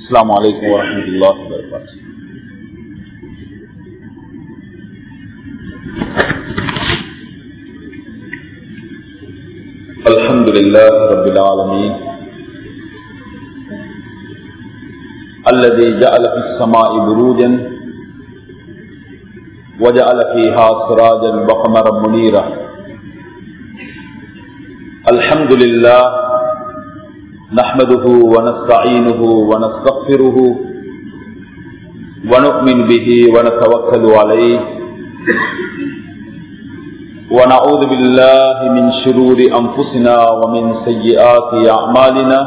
السلام عليكم ورحمة الله وبركاته الحمد لله رب العالمين الذي جعل في السماء بروجا وجعل فيها سراجا وقمرا منيرا الحمد لله نحمده ونستعينه ونستغفره ونؤمن به ونتوكل عليه ونعوذ بالله من شرور أنفسنا ومن سيئات أعمالنا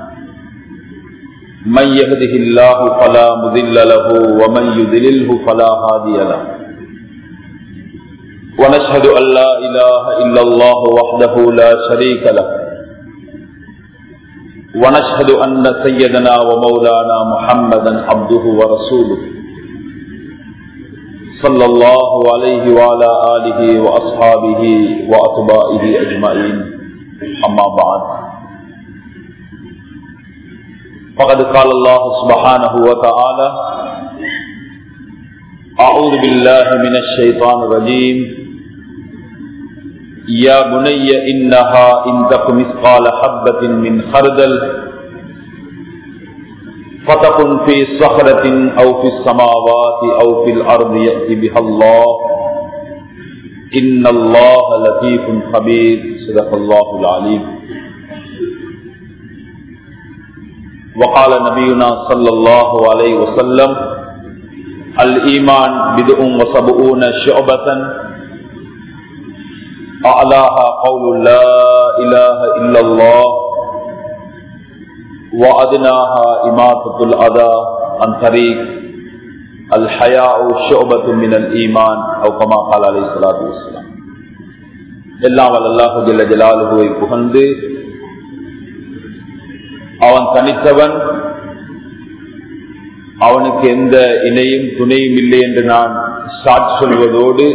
من يهده الله فلا مذل له ومن يذلله فلا هادي له ونشهد أن لا إله إلا الله وحده لا شريك له ونشهد أن سيدنا ومولانا محمدا عبده ورسوله صلى الله عليه وعلى آله وأصحابه وأتباعه أجمعين أما بعد فقد قال الله سبحانه وتعالى أعوذ بالله من الشيطان الرجيم يا بني إنها إن تك مثقال حبة من خردل فتكن في صخرة أو في السماوات أو في الأرض يأتي بها الله إن الله لطيف خبير صدق الله العليم وقال نبينا صلى الله عليه وسلم الإيمان بدء وسبعون شعبة أعلاها قول لا إله إلا الله وأدناها إماتة الأذى عن طريق الحياء شعبة من الإيمان أو كما قال عليه الصلاة والسلام எல்லாம் வல்லாஹு ஜல்ல ஜலாலுவை புகழ்ந்து அவன் தனித்தவன் அவனுக்கு எந்த இணையும் துணையும் இல்லை என்று நான் சாட்சி சொல்வதோடு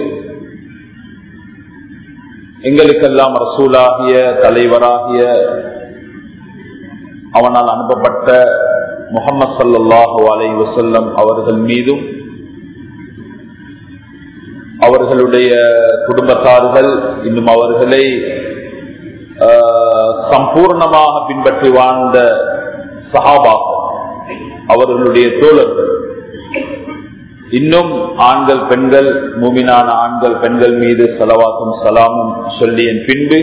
எங்களுக்கெல்லாம் ரசூலாகிய தலைவராகிய அவனால் அனுப்பப்பட்ட முகமது சல்லாஹூ அலை வசல்லம் அவர்கள் மீதும் அவர்களுடைய குடும்பத்தார்கள் இன்னும் அவர்களை சம்பூர்ணமாக பின்பற்றி வாழ்ந்த சஹாபாக்கள் அவர்களுடைய தோழர்கள் இன்னும் ஆண்கள் பெண்கள் மூமினான ஆண்கள் பெண்கள் மீது சலவாத்தும் சலாமும் சொல்லியன் பின்பு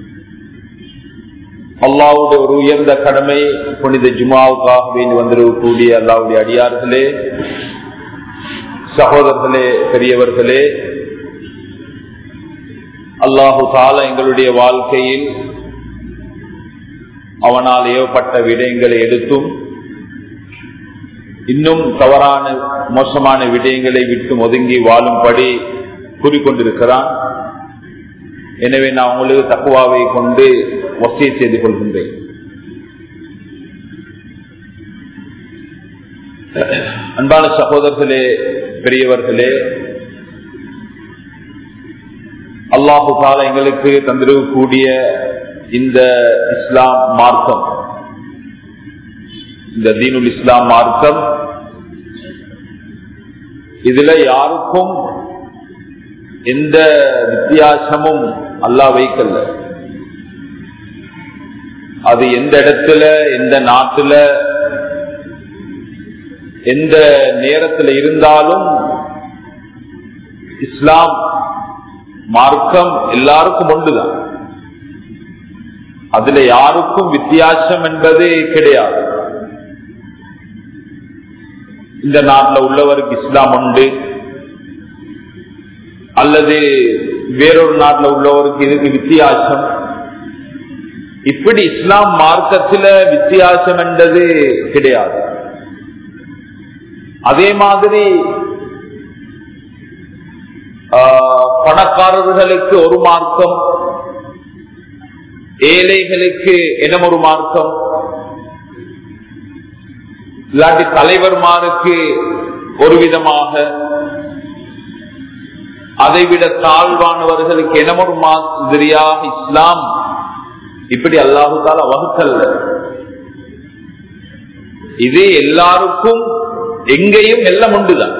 அல்லாவுடைய ஒரு உயர்ந்த கடமை புனித ஜுமாவுக்காக வேண்டி வந்திருக்கக்கூடிய அல்லாவுடைய அடியார்களே சகோதரர்களே பெரியவர்களே அல்லாஹு தால எங்களுடைய வாழ்க்கையில் அவனால் ஏவப்பட்ட விடயங்களை எடுத்தும் இன்னும் தவறான மோசமான விடயங்களை விட்டு ஒதுங்கி வாழும்படி கூறிக்கொண்டிருக்கிறான் எனவே நான் உங்களுக்கு தக்குவாவை கொண்டு வசதியை செய்து கொள்கின்றேன் அன்பான சகோதரர்களே பெரியவர்களே அல்லாஹு கால எங்களுக்கு தந்திருக்கக்கூடிய இந்த இஸ்லாம் மார்க்கம் இந்த தீனுல் இஸ்லாம் மார்க்கம் இதுல யாருக்கும் எந்த வித்தியாசமும் அல்லா வைக்கல அது எந்த இடத்துல எந்த நாட்டுல எந்த நேரத்தில் இருந்தாலும் இஸ்லாம் மார்க்கம் எல்லாருக்கும் ஒன்றுதான் அதுல யாருக்கும் வித்தியாசம் என்பது கிடையாது இந்த நாட்டில் உள்ளவருக்கு இஸ்லாம் உண்டு அல்லது வேறொரு நாட்டில் உள்ளவருக்கு இதுக்கு வித்தியாசம் இப்படி இஸ்லாம் மார்க்கத்தில் வித்தியாசம் என்பது கிடையாது அதே மாதிரி பணக்காரர்களுக்கு ஒரு மார்க்கம் ஏழைகளுக்கு எனம் ஒரு மார்க்கம் இல்லாட்டி தலைவர்மாருக்கு ஒரு விதமாக அதைவிட தாழ்வானவர்களுக்கு எனமொரு மாதிரியாக இஸ்லாம் இப்படி அல்லாஹு தால வகுக்கல்ல இது எல்லாருக்கும் எங்கேயும் எல்லாம் உண்டுதான்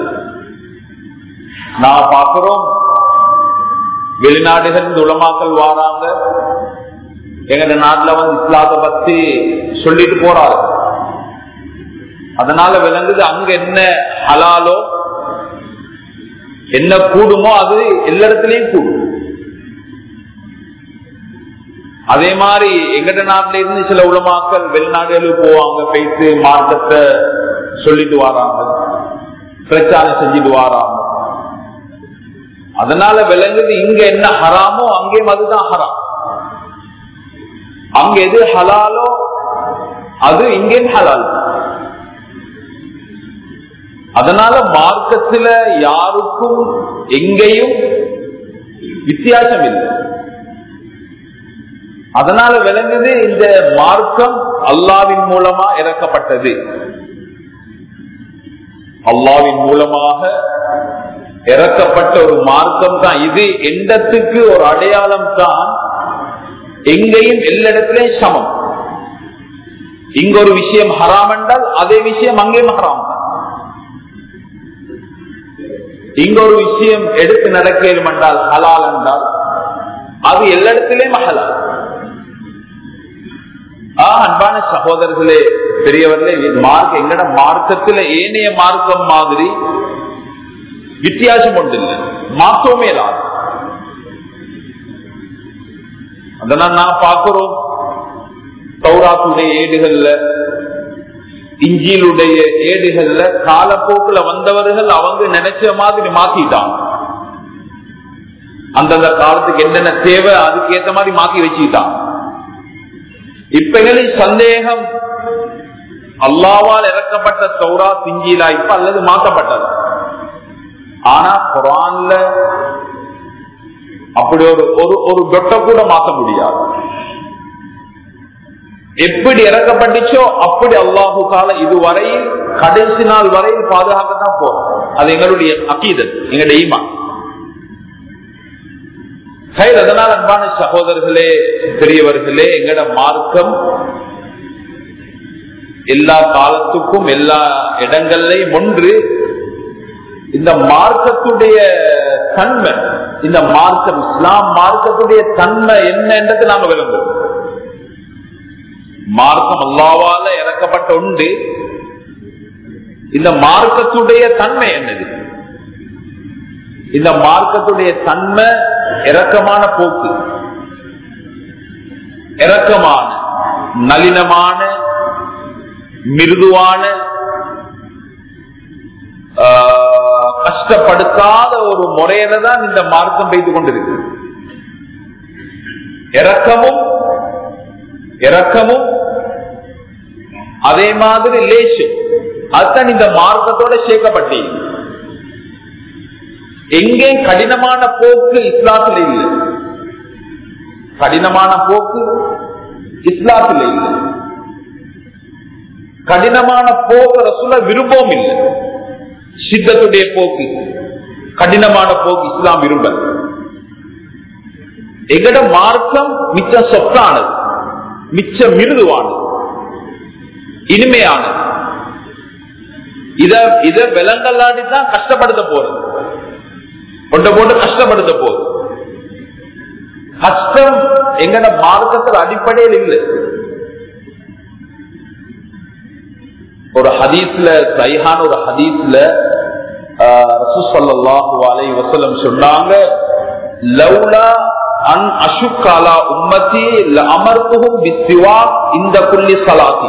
நான் பாக்குறோம் வெளிநாடுகள் உலமாக்கள் வாராங்க எங்க நாட்டுல வந்து இஸ்லாத்தை பத்தி சொல்லிட்டு போறாரு அதனால விளங்குது அங்க என்ன ஹலாலோ என்ன கூடுமோ அது எல்லா இடத்துலயும் கூடும் அதே மாதிரி எங்கட நாட்டில இருந்து சில உலமாக்கள் வெளிநாடுகளுக்கு போவாங்க போயிட்டு மார்க்கத்தை சொல்லிட்டு வராங்க பிரச்சாரம் செஞ்சுட்டு வராங்க அதனால விளங்குது இங்க என்ன ஹராமோ அங்கேயும் அதுதான் ஹராம் அங்க எது ஹலாலோ அது இங்கேயும் ஹலால் அதனால மார்க்கத்துல யாருக்கும் எங்கேயும் வித்தியாசம் இல்லை அதனால விளங்குது இந்த மார்க்கம் அல்லாவின் மூலமா இறக்கப்பட்டது அல்லாவின் மூலமாக இறக்கப்பட்ட ஒரு மார்க்கம் தான் இது எண்டத்துக்கு ஒரு அடையாளம் தான் எங்கேயும் எல்லா சமம் இங்க ஒரு விஷயம் ஹராம் என்றால் அதே விஷயம் அங்கேயும் ஹராம் தான் இங்க ஒரு விஷயம் எடுத்து நடக்கலும் என்றால் ஹலால் என்றால் அது எல்லா இடத்திலேயும் ஹலால் அன்பான சகோதரர்களே பெரியவர்களே மார்க் எங்கட மார்க்கத்துல ஏனைய மார்க்கம் மாதிரி வித்தியாசம் ஒன்று இல்லை மாற்றமே இல்லாது அதனால் நான் பார்க்கிறோம் சௌராத்துடைய ஏடுகள்ல இஞ்சிலுடைய ஏடுகள்ல காலப்போக்குல வந்தவர்கள் அவங்க நினைச்ச மாதிரி மாத்திட்டாங்க அந்தந்த காலத்துக்கு என்னென்ன தேவை அதுக்கு ஏத்த மாதிரி மாத்தி வச்சுக்கிட்டாங்க இப்ப எங்களுக்கு சந்தேகம் அல்லாவால் இறக்கப்பட்ட சௌரா திஞ்சிலா இப்ப அல்லது மாற்றப்பட்டது ஆனா குரான்ல அப்படி ஒரு ஒரு ஒரு தொட்ட கூட மாற்ற முடியாது எப்படி இறக்கப்பட்டுச்சோ அப்படி அல்லாஹு கால இதுவரையில் கடைசி நாள் வரையில் பாதுகாக்கத்தான் போறோம் அது எங்களுடைய அக்கீதத் எங்களுடைய ஈமா சரி அதனால் அன்பான சகோதரர்களே பெரியவர்களே எங்கட மார்க்கம் எல்லா காலத்துக்கும் எல்லா இடங்கள்லையும் ஒன்று இந்த மார்க்கத்துடைய தன்மை இந்த மார்க்கம் இஸ்லாம் மார்க்கத்துடைய தன்மை என்னன்றது நாம விளங்குவோம் மார்க்கம் அல்லாவால இறக்கப்பட்ட உண்டு இந்த மார்க்கத்துடைய தன்மை என்னது இந்த மார்க்கத்துடைய தன்மை இறக்கமான போக்கு இறக்கமான நளினமான மிருதுவான கஷ்டப்படுத்தாத ஒரு முறையில தான் இந்த மார்க்கம் பெய்து கொண்டிருக்கு இறக்கமும் இறக்கமும் அதே மாதிரி லேசும் அதுதான் இந்த மார்க்கத்தோட சேர்க்கப்பட்டீங்க எங்கே கடினமான போக்கு இஸ்லாத்தில் இல்லை கடினமான போக்கு இஸ்லாத்தில் இல்லை கடினமான போக்கு ரசூல விரும்பவும் இல்லை சித்தத்துடைய போக்கு கடினமான போக்கு இஸ்லாம் விரும்ப எங்கட மார்க்கம் மிச்ச சொத்தானது மிச்ச மிருதுவானது இனிமையானது இத இத விலங்கல்லாடி தான் கஷ்டப்படுத்த போறது கொண்ட போட்டு கஷ்டப்படுத்த போகுது கஷ்டம் எங்கட மார்க்கத்தில் அடிப்படையில் இல்லை ஒரு ஹதீஸ்ல சைஹான ஒரு ஹதீஸ்ல ரசூசல்லாஹு அலை வசலம் சொன்னாங்க லவ்லா அன் அசுக்காலா உம்மத்தி அமர்த்துகும் விசிவா இந்த புள்ளி சலாத்தி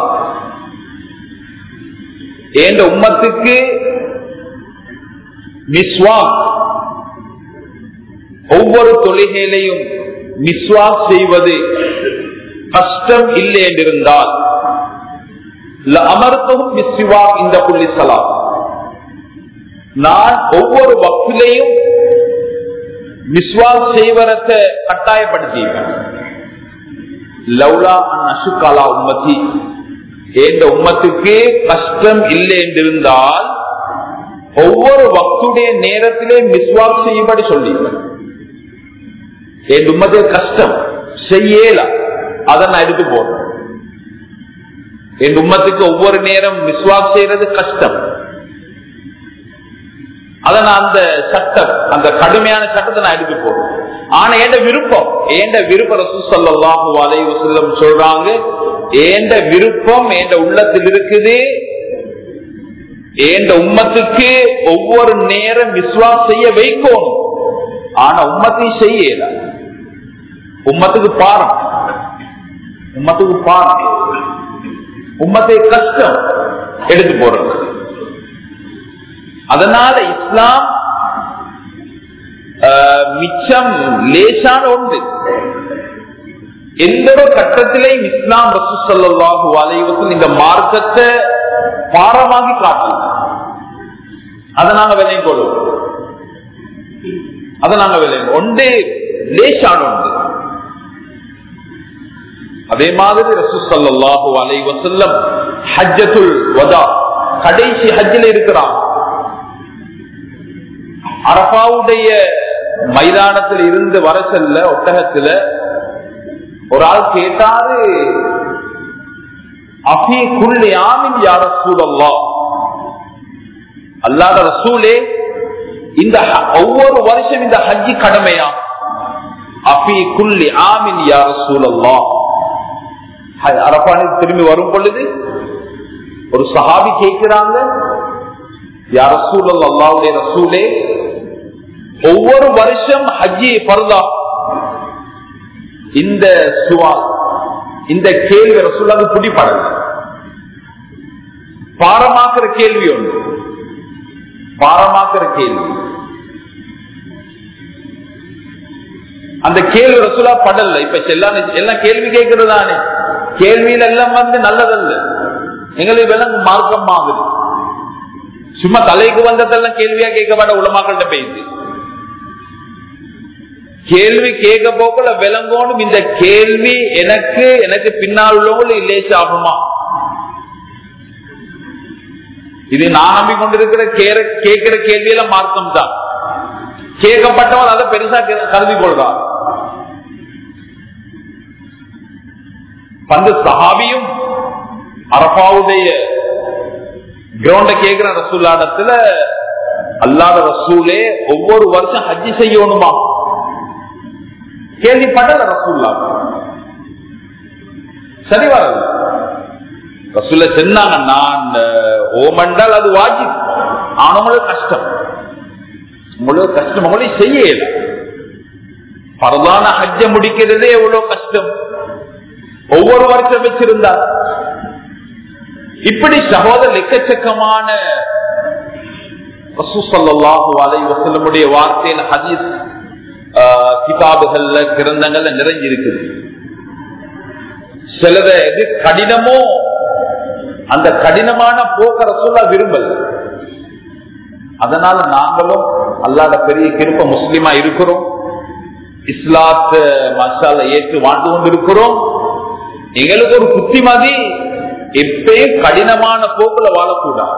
என்ற உம்மத்துக்கு மிஸ்வாக் ஒவ்வொரு தொழுகையிலையும் மிஸ்வாக் செய்வது கஷ்டம் இல்லை என்றிருந்தால் அமர்த்தவும் மிஸ்வாக் இந்த புள்ளி சலாம் நான் ஒவ்வொரு வக்கிலையும் மிஸ்வாக் செய்வரத்தை கட்டாயப்படுத்தியிருக்கேன் லவ்லா அசுகாலா உம்மதி என்ற உம்மத்துக்கு கஷ்டம் இல்லை என்றிருந்தால் ஒவ்வொரு வக்துடைய நேரத்திலே மிஸ்வாக் செய்யும்படி சொல்லியிருக்கேன் என் உம்மது கஷ்டம் செய்யல அதை நான் எடுத்து போறேன் என் உம்மத்துக்கு ஒவ்வொரு நேரம் விஸ்வாஸ் செய்யறது கஷ்டம் அத நான் அந்த சட்டம் அந்த கடுமையான சட்டத்தை நான் எடுத்து போறேன் ஆனா ஏண்ட விருப்பம் ஏண்ட விருப்பம் ரசூ சல்லாஹு அலைஹி வஸல்லம் சொல்றாங்க ஏண்ட விருப்பம் ஏண்ட உள்ளத்தில் இருக்குது ஏண்ட உம்மத்துக்கு ஒவ்வொரு நேரம் விஸ்வாஸ் செய்ய வைக்கணும் ஆனா உம்மத்தையும் செய்யல உம்மத்துக்கு பாரம் உம்மத்துக்கு பாரம் உம்மத்தை கஷ்டம் எடுத்து போறது அதனால இஸ்லாம் ஆஹ், மிச்சம் லேசான ஒன்று எந்த ஒரு கட்டத்திலையும் இஸ்லாம் ரசூ ஸல்லல்லாஹு அலைஹி வஸல்லம் இந்த மார்க்கத்தை பாரமாகி காட்டல அதை நாங்க விலையும் கொள்வோம் அதை நாங்க விலையும் ஒன்று லேசான ஒன்று அதே மாதிரி ரசூ ஸல்லல்லாஹு அலைஹி வஸல்லம் ஹஜ்ஜத்துல் வதா கடைசி ஹஜ்ஜில் இருக்கிறான் அரபாவுடைய மைதானத்தில் இருந்து வர செல்ல ஒட்டகத்துல ஒரு ஆள் கேட்டாரு அபி குள்ளி ஆமின் யார் ரசூலல்லா அல்லாத ரசூலே இந்த ஹ- ஒவ்வொரு வருஷம் இந்த ஹஜ்ஜி கடமையா அபி குள்ளி ஆமின் யார் ரசூலல்லா அரபானில் திரும்பி வரும் பொழுது ஒரு சஹாபி கேட்கிறாங்க யார் ரசூல் அல்லாவுடைய ரசூலே ஒவ்வொரு வருஷம் ஹஜ்ஜி பருதா இந்த சுவால் இந்த கேள்வி ரசூலாக்கு பிடிப்படல பாரமாக்குற கேள்வி ஒன்று பாரமாக்குற கேள்வி அந்த கேள்வி ரசூலா படல இப்ப எல்லாம் எல்லாம் கேள்வி கேட்கறதானே கேள்வியில எல்லாம் வந்து நல்லதல்ல எங்களுக்கு விலங்கு மார்க்கம் ஆகுது சும்மா தலைக்கு வந்ததெல்லாம் கேள்வியா கேட்கப்பட உலமாக்கள்கிட்ட போயிடுது கேள்வி கேட்க போக்குல விளங்கோனும் இந்த கேள்வி எனக்கு எனக்கு பின்னால் உள்ளவங்களும் இல்லேச்சு ஆகுமா இது நான் நம்பிக்கொண்டிருக்கிற கேர- கேட்கிற கேள்வியில மார்க்கம் தான் கேட்கப்பட்டவர் அதை பெருசா கரு- கருதி கொள்றார் பந்து சஹாபியும் அரபாவுடைய கிரௌண்ட கேட்கிற ரசூல்லாடத்துல அல்லாத ரசூலே ஒவ்வொரு வருஷம் ஹஜ்ஜி செய்யணுமா கேள்விப்பட்டல ரசூல்லா சரி வரல ரசூல்ல சொன்னாங்க நான் ஓமண்டால் அது வாஜி ஆனவங்களுக்கு கஷ்டம் உங்களுக்கு கஷ்டம் உங்களுக்கு செய்யல பரதான ஹஜ்ஜ முடிக்கிறதே எவ்வளவு கஷ்டம் ஒவ்வொரு வருஷம் வச்சிருந்தார் இப்படி சகோதரர் எக்கச்சக்கமான ரசூசல்லாஹு அலை வசல்லமுடைய வார்த்தையில ஹதீஸ் ஆஹ், கிதாபுகள்ல கிரந்தங்கள்ல நிறைஞ்சிருக்குது சிலத எது கடினமோ அந்த கடினமான போக்க ரசூல்லா விரும்பல அதனால நாங்களும் அல்லாத பெரிய கிருப்ப முஸ்லிமா இருக்கிறோம் இஸ்லாத்த மசால ஏற்று வாழ்ந்து கொண்டிருக்கிறோம் எங்களுக்கு ஒரு புத்திமதி எப்பயும் கடினமான போக்குல வாழக்கூடாது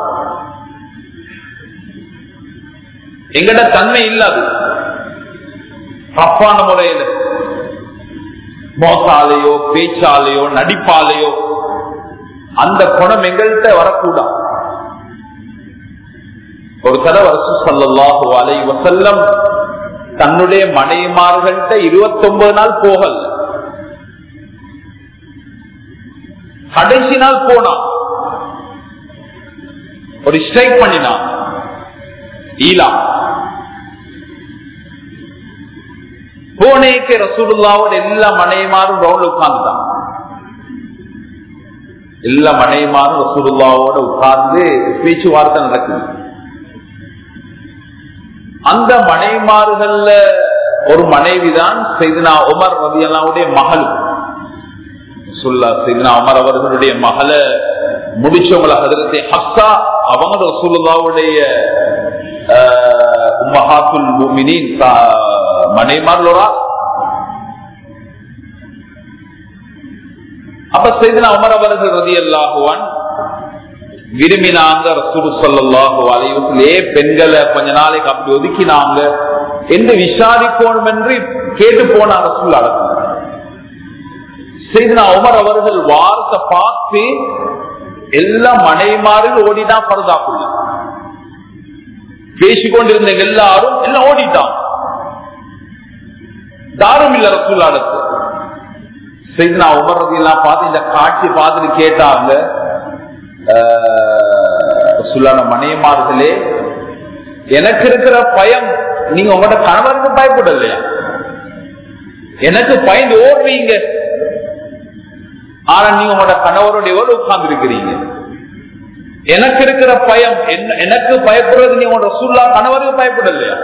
எங்கட தன்மை இல்லாது தப்பான முறையில மோசாலையோ பேச்சாலையோ நடிப்பாலையோ அந்த குணம் எங்கள்கிட்ட வரக்கூடாது ஒரு தடவை ரசூ ஸல்லல்லாஹு அலைஹி வஸல்லம் தன்னுடைய மனைவிமார்கள்ட்ட இருபத்தி ஒன்பது நாள் போகல கடைசி நாள் போனான் ஒரு ஸ்ட்ரைக் பண்ணினான் ஈலா பூனேக்கு ரசூலுல்லாவோட எல்லா மனைவிமாரும் ரவுண்ட்ல உட்கார்ந்துட்டான் எல்லா மனைவிமாரும் ரசூலுல்லாவோட உட்கார்ந்து பேச்சுவார்த்தை நடக்குது அந்த மனைவிமார்கள்ல ஒரு மனைவிதான் செய்தினா உமர் ரதியல்லாவுடைய மகள் சொல்லா செய்தினா உமர் அவர்களுடைய மகளை முடிச்சவங்கள ஹதரத்தை ஹப்சா அவங்க ரசூலுல்லாவுடைய ஆஹ், உம்மஹாத்துல் முஃமினீன் தா- மனைமார்களோரா அப்ப செய்தினா உமர் அவர்கள் ரதி அல்லாஹுவான் விரும்பினாங்க ரசூல் சல்லாஹு அலைவசிலே பெண்களை கொஞ்ச நாளைக்கு அப்படி ஒதுக்கினாங்க என்று விசாரிக்கணும் என்று கேட்டு போன ரசூல் செய்தினா உமர் அவர்கள் வார்த்தை பார்த்து எல்லா மனைமாரில் ஓடிதான் பரதாக்குள்ள பேசிக்கொண்டிருந்த எல்லாரும் எல்லாம் ஓடிட்டான் தாரும் இல்ல ரசூல்லாடத்து சரி நான் உமர்றது எல்லாம் பார்த்து இந்த காட்சி பார்த்துட்டு கேட்டாங்க ரசூல்லான மனையமார்களே எனக்கு இருக்கிற பயம் நீங்க உங்களோட கணவருக்கு பயப்படலையா எனக்கு பயந்து ஓடுறீங்க ஆனா நீங்க உங்களோட கணவரோட எவ்வளவு உட்கார்ந்து இருக்கிறீங்க எனக்கு இருக்கிற பயம் எனக்கு பயப்படுறது நீ உங்களோட சுல்லா கணவருக்கு பயப்படலையா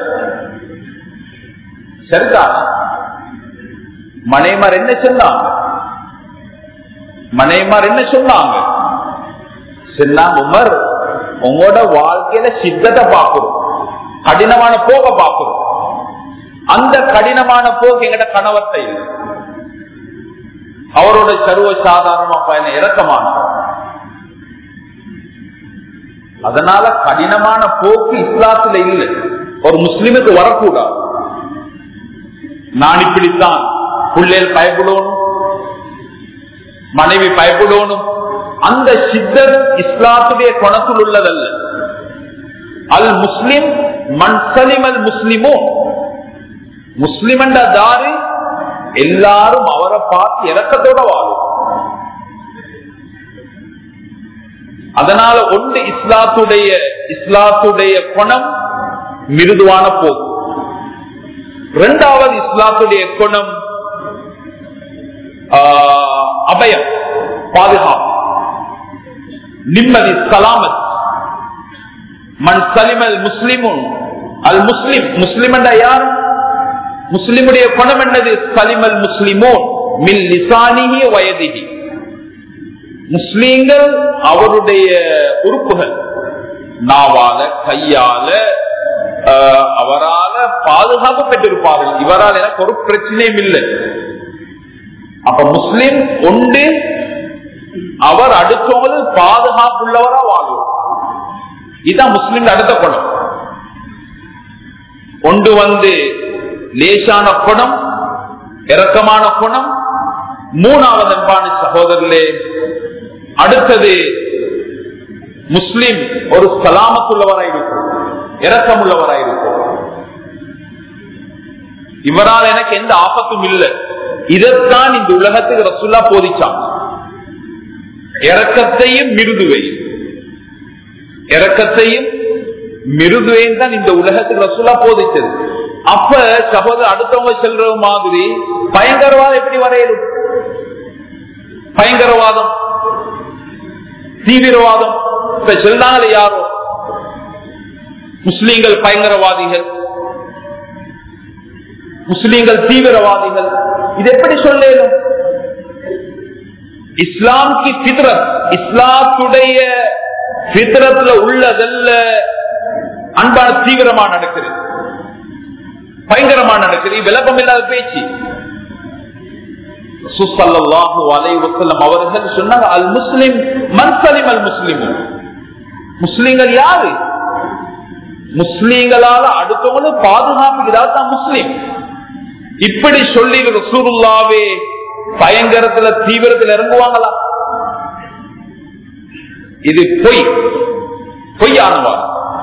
சரிதான் மனைமார் என்ன சொன்னாங்க மனைமார் என்ன சொன்னாங்க சொன்னாங்க உமர் உங்களோட வாழ்க்கையில சித்தத்தை பார்க்கிறோம் கடினமான போக பார்க்கிறோம் அந்த கடினமான போக்கு எங்கட கணவத்தை இல்லை அவரோட சர்வ சாதாரணமா பயணம் இறக்கமானவர் அதனால கடினமான போக்கு இஸ்லாத்துல இல்லை ஒரு முஸ்லிமுக்கு வரக்கூடாது நான் இப்படித்தான் பிள்ளைகள் பயப்படணும் மனைவி பயப்படணும் அந்த சித்தர் இஸ்லாத்துடைய குணத்தில் உள்ளதல்ல அல் முஸ்லிம் மன்சலிம் அல் முஸ்லிமோ முஸ்லிம் என்ற தாரு எல்லாரும் அவரை பார்த்து இறக்கத்தோட வாழும் அதனால ஒன்று இஸ்லாத்துடைய இஸ்லாத்துடைய குணம் மிருதுவான போக்கு இரண்டாவது இஸ்லாத்துடைய குணம் அபயம் பாதுகாப்பு நிம்மதி சலாமத் மண் சலிமல் முஸ்லிமும் அல் முஸ்லிம் முஸ்லிம் என்ற யார் முஸ்லிமுடைய குணம் என்னது சலிமல் முஸ்லிமோ மில் லிசானிகி வயதிகி முஸ்லீம்கள் அவருடைய உறுப்புகள் நாவால கையால அவரால பாதுகாப்பு பெற்றிருப்பார்கள் இவரால் எனக்கு ஒரு பிரச்சனையும் இல்லை அப்ப முஸ்லிம் ஒன்று அவர் அடுத்தவங்களுக்கு பாதுகாப்புள்ளவரா வாழும் இதுதான் முஸ்லிம் அடுத்த குணம் ஒன்று வந்து லேசான குணம் இறக்கமான குணம் மூணாவது அன்பான சகோதரர்களே அடுத்தது முஸ்லிம் ஒரு சலாமத்துள்ளவராயிருக்கும் இறக்கமுள்ளவராயிருக்கும் இவரால் எனக்கு எந்த ஆபத்தும் இல்லை இதைத்தான் இந்த உலகத்துக்கு ரசுல்லா போதிச்சாங்க இறக்கத்தையும் மிருதுவையும் இறக்கத்தையும் மிருதுவையும் தான் இந்த உலகத்துக்கு ரசுல்லா போதிச்சது அப்ப சகோதரர் அடுத்தவங்க செல்ற மாதிரி பயங்கரவாதம் எப்படி வரையணும் பயங்கரவாதம் தீவிரவாதம் இப்ப சொல்றாங்களே யாரோ முஸ்லீம்கள் பயங்கரவாதிகள் முஸ்லீம்கள் தீவிரவாதிகள் இது எப்படி சொல்லும் இஸ்லாம்க்கு பித்ரத் இஸ்லாத்துடைய பித்ரத்துல உள்ளதல்ல அன்பான தீவிரமா நடக்கிறது பயங்கரமா நடக்கிறது விளக்கம் இல்லாத பேச்சு அவர்கள் சொன்னாங்க அல் முஸ்லிம் மன்சலிம் அல் முஸ்லிம் முஸ்லீம்கள் யாரு முஸ்லீம்களால அடுத்தவங்களும் பாதுகாப்புகிறார் தான் முஸ்லீம் இப்படி சொல்லி ரசூருல்லாவே பயங்கரத்துல தீவிரத்தில் இறங்குவாங்களா இது பொய் பொய்யானவா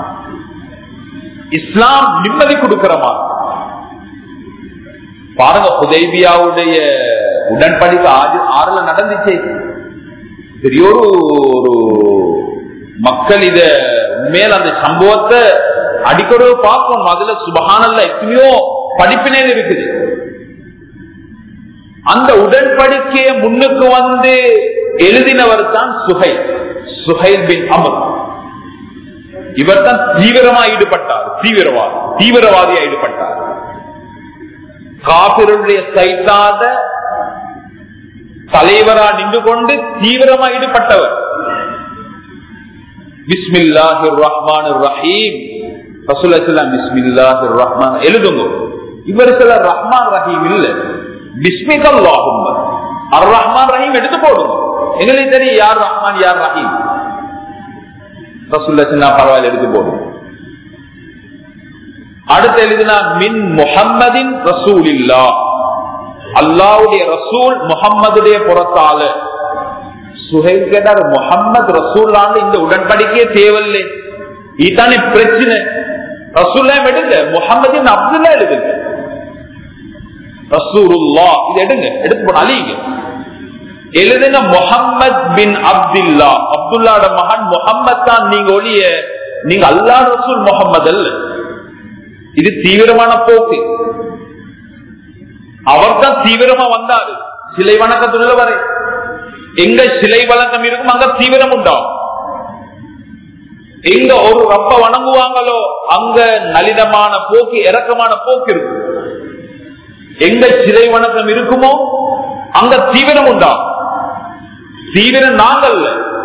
இஸ்லாம் நிம்மதி கொடுக்கிறமா பாருங்க புதைபியாவுடைய உடன்படிக்கை ஆறுல நடந்துச்சு பெரிய ஒரு ஒரு மக்கள் இத உண்மையில அந்த சம்பவத்தை அடிக்கடி பார்க்கணும் அதுல சுபகானல்ல எத்தனையோ படிப்பினேல் இருக்குது அந்த உடன்படிக்கையை முன்னுக்கு வந்து எழுதினவர் தான் சுகை சுஹைல் பின் அமர் இவர் தான் தீவிரமா ஈடுபட்டார் தீவிரவாதி தீவிரவாதியா ஈடுபட்டார் காபிருடைய சைத்தாத தலைவரா நின்று கொண்டு தீவிரமா ஈடுபட்டவர் பிஸ்மில்லாஹிர் ரஹ்மான் ரஹீம் ரசூல்லாம் பிஸ்மில்லாஹிர் ரஹ்மான் எழுதுங்க இவர் சில ரஹ்மான் ரஹீம் இல்ல பிஸ்மிகல்லாஹும் அர் ரஹ்மான் ரஹீம் எடுத்து போடுங்க எங்களுக்கு தெரியும் யார் ரஹ்மான் யார் ரஹீம் ரசூல்லா சின்ன பரவாயில்ல எடுத்து போடுங்க அடுத்து எழுதினா மின் முஹம்மதின் ரசூலில்லா அல்லாவுடைய ரசூல் முகம்மதுடைய புறத்தால சுஹைல் கேட்டார் முகம்மது ரசூல்லான்னு இந்த உடன்படிக்கையே தேவையில்லை இதுதானே பிரச்சனை ரசூல்லா எடுங்க முகமது அப்துல்லா எழுதுங்க ரசூருல்லா இது எடுங்க எடுத்து போன அழிங்க எழுதுங்க முகம்மது பின் அப்துல்லா அப்துல்லாட மகன் முகம்மது தான் நீங்க ஒளிய நீங்க அல்லா ரசூல் முகம்மது அல்ல இது தீவிரமான போக்கு அவர் தான் தீவிரமா வந்தாரு சிலை வணக்கத்துள்ள வரை எங்க சிலை வழக்கம் இருக்கும் அங்க தீவிரம் உண்டாகும் எங்க ஒரு ரப்ப வணங்குவாங்களோ அங்க நளினமான போக்கு இறக்கமான போக்கு இருக்கும் எங்க சிலை வணக்கம் இருக்குமோ அங்க தீவிரம் உண்டாகும் தீவிரம் நாங்கள்ல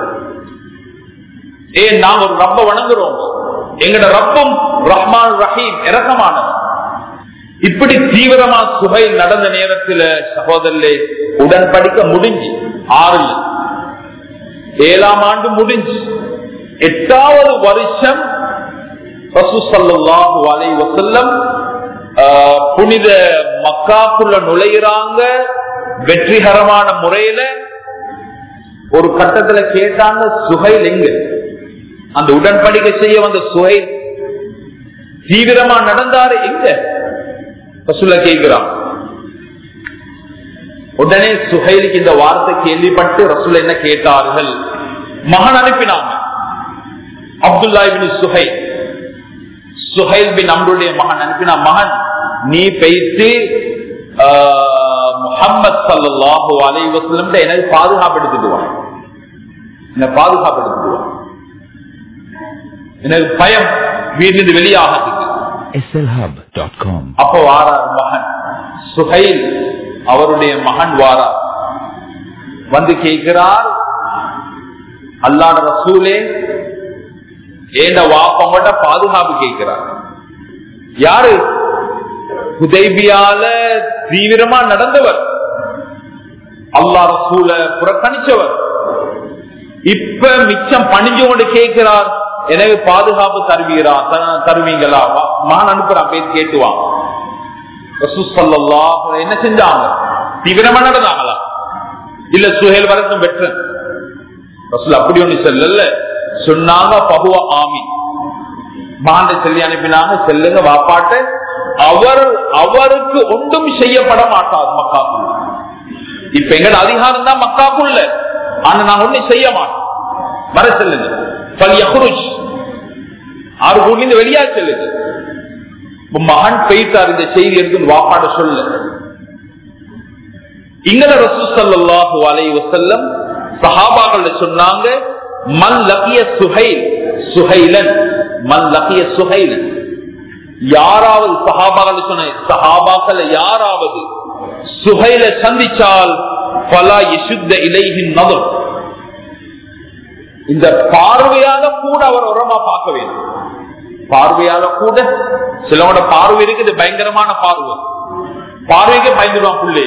ஏன் நாங்க ஒரு ரப்ப வணங்குறோம் எங்கட ரப்பம் ரஹ்மான் ரஹீம் இறக்கமானது இப்படி தீவிரமா சுகை நடந்த நேரத்துல சகோதரே உடன்படிக்க முடிஞ்சு ஆறுல ஏழாம் ஆண்டு முடிஞ்சு எட்டாவது வருஷம் ரசூசல்லாஹு அலை வசல்லம் புனித மக்காக்குள்ள நுழையிறாங்க வெற்றிகரமான முறையில ஒரு கட்டத்துல கேட்டாங்க சுகைல் எங்க அந்த உடன்படிக்கை செய்ய வந்த சுகை தீவிரமா நடந்தாரு எங்க ரசூல்ல கேட்கிறான் உடனே சுஹைலுக்கு இந்த வார்த்தை கேள்விப்பட்டு ரசூல் என்ன கேட்டார்கள் மகன் அனுப்பினாங்க அப்துல்லா பின் சுஹை சுஹைல் பின் நம்மளுடைய மகன் அனுப்பினா மகன் நீ பெய்த்து முகமது சல்லாஹூ அலை வசலம் எனக்கு பாதுகாப்பு எடுத்துக்குவான் என்ன பாதுகாப்பு எடுத்துக்குவான் எனக்கு பயம் வீட்டிலிருந்து வெளியாகிறதுக்கு slhub.com அப்ப வாரார் மகன் சுஹைல் அவருடைய மகன் வாரார் வந்து கேட்கிறார் அல்லாட ரசூலே ஏண்ட வாப்பங்கோட பாதுகாப்பு கேட்கிறார் யாரு குதைபியால தீவிரமா நடந்தவர் அல்லா ரசூல புறக்கணிச்சவர் இப்ப மிச்சம் பணிஞ்சு கொண்டு கேட்கிறார் எனக்கு பாதுகாப்பு தருவீரா த- தருவீங்களா வா- மகன் அனுப்புறான் பேர் கேட்டுவான் ரசூசல்லா என்ன செஞ்சாங்க தீவிரமா நடந்தாங்களா இல்ல சுஹேல் வரட்டும் பெற்ற ரசூல் அப்படி ஒண்ணு செல்லல சொன்னாங்க பகுவ ஆமி மாண்ட சொல்லி அனுப்பினாங்க செல்லுங்க வாப்பாட்ட அவர் அவருக்கு ஒன்றும் செய்யப்பட மாட்டார் மக்காக்குள்ள இப்ப எங்கட அதிகாரம் தான் மக்காக்குள்ள ஆனா நான் ஒண்ணும் செய்ய மாட்டோம் வர செல்லுங்க பல் யஹ்ருஜ் ஆறு ஊர்ல வெளியா செல்லுங்க உன் மகன் பெய்தார் இந்த செய்தி எடுத்து வாப்பாட சொல்ல இங்கட ரசூசல்லாஹு அலை வசல்லம் சஹாபாக்கள் சொன்னாங்க மன் லக்கிய சுஹைல் சுஹைலன் மன் லக்கிய சுஹைலன் யாராவது சஹாபாக்கள் சொன்ன சஹாபாக்கள் யாராவது சுஹைல சந்திச்சால் பலா யசுத்த இலைகின் நதம் இந்த பார்வையால கூட அவர் உரமா பார்க்க வேண்டும் பார்வையால கூட சிலவோட பார்வை இருக்குது பயங்கரமான பார்வை பார்வைக்கு பயந்துருவான் பிள்ளை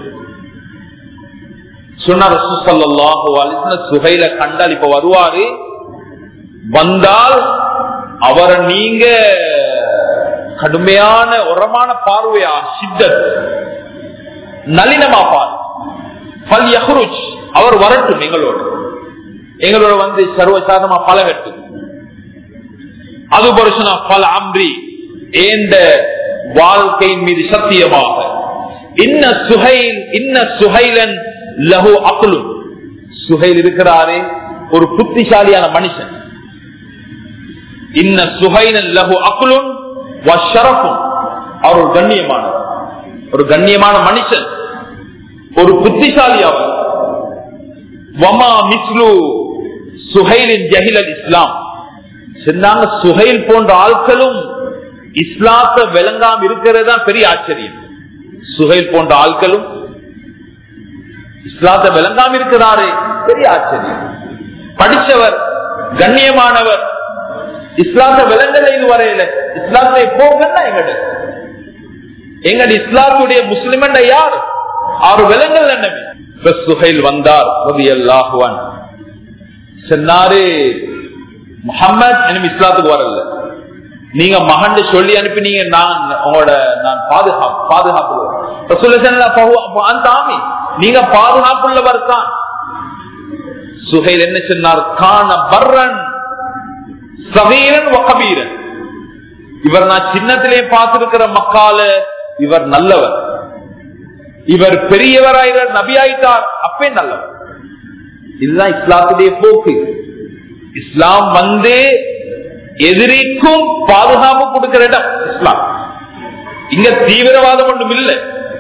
சொன்னார் ரசூலுல்லாஹு அலைஹி வஸல்லம் சுஹைல கண்டால் இப்ப வருவாரு வந்தால் அவரை நீங்க கடுமையான உரமான பார்வையா சித்தத் நளினமா பார் பல் யஹ்ருஜ் அவர் வரட்டும் எங்களோட எங்களோட வந்து சர்வசாதமா பழகட்டும் அது பொருஷனா பல அம்ரி ஏந்த வாழ்க்கையின் மீது சத்தியமாக இன்ன சுஹைல் இன்ன சுஹைலன் லஹு அக்லும் சுஹைல் இருக்கிறாரே ஒரு புத்திசாலியான மனுஷன் இன்ன சுஹைலன் லஹு அக்லும் வஷரஃபும் அவர் ஒரு கண்ணியமானவர் ஒரு கண்ணியமான மனுஷன் ஒரு புத்திசாலி அவர் வமா மிஸ்லு சுஹைலின் ஜஹில் இஸ்லாம் சொன்னாங்க சுஹைல் போன்ற ஆட்களும் இஸ்லாத்தை விளங்காம இருக்கிறது தான் பெரிய ஆச்சரியம் சுஹைல் போன்ற ஆட்களும் இஸ்லாத்தை விளங்காம இருக்கிறாரே பெரிய ஆச்சரியம் படிச்சவர் கண்ணியமானவர் இஸ்லாத்தை விளங்கல இதுவரையில இஸ்லாத்தை போகன்னா எங்கட எங்கட இஸ்லாத்துடைய முஸ்லிம் யார் அவர் விலங்கல் என்னமே இப்ப சுஹைல் வந்தார் ரலியல்லாஹுவான் சொன்னாரு முகம்மது எனக்கு இஸ்லாத்துக்கு வரல நீங்க மகன் சொல்லி அனுப்பினீங்க நான் உங்களோட நான் பாதுகாப்பு பாதுகாப்பு அந்த ஆமி நீங்க பாதுகாப்புள்ளவர் தான் சுஹைல் என்ன சொன்னார் கான பர்ரன் சகீரன் கபீரன் இவர் நான் சின்னத்திலே பார்த்திருக்கிற மக்கால இவர் நல்லவர் இவர் பெரியவராயிரம் நபியாயிட்டார் அப்பே நல்லவர் இதுதான் இஸ்லாத்துடைய போக்கு இஸ்லாம் வந்து எதிரிக்கும் பாதுகாப்பு கொடுக்கிற இடம் இஸ்லாம் இங்க தீவிரவாதம் ஒன்றும் இல்லை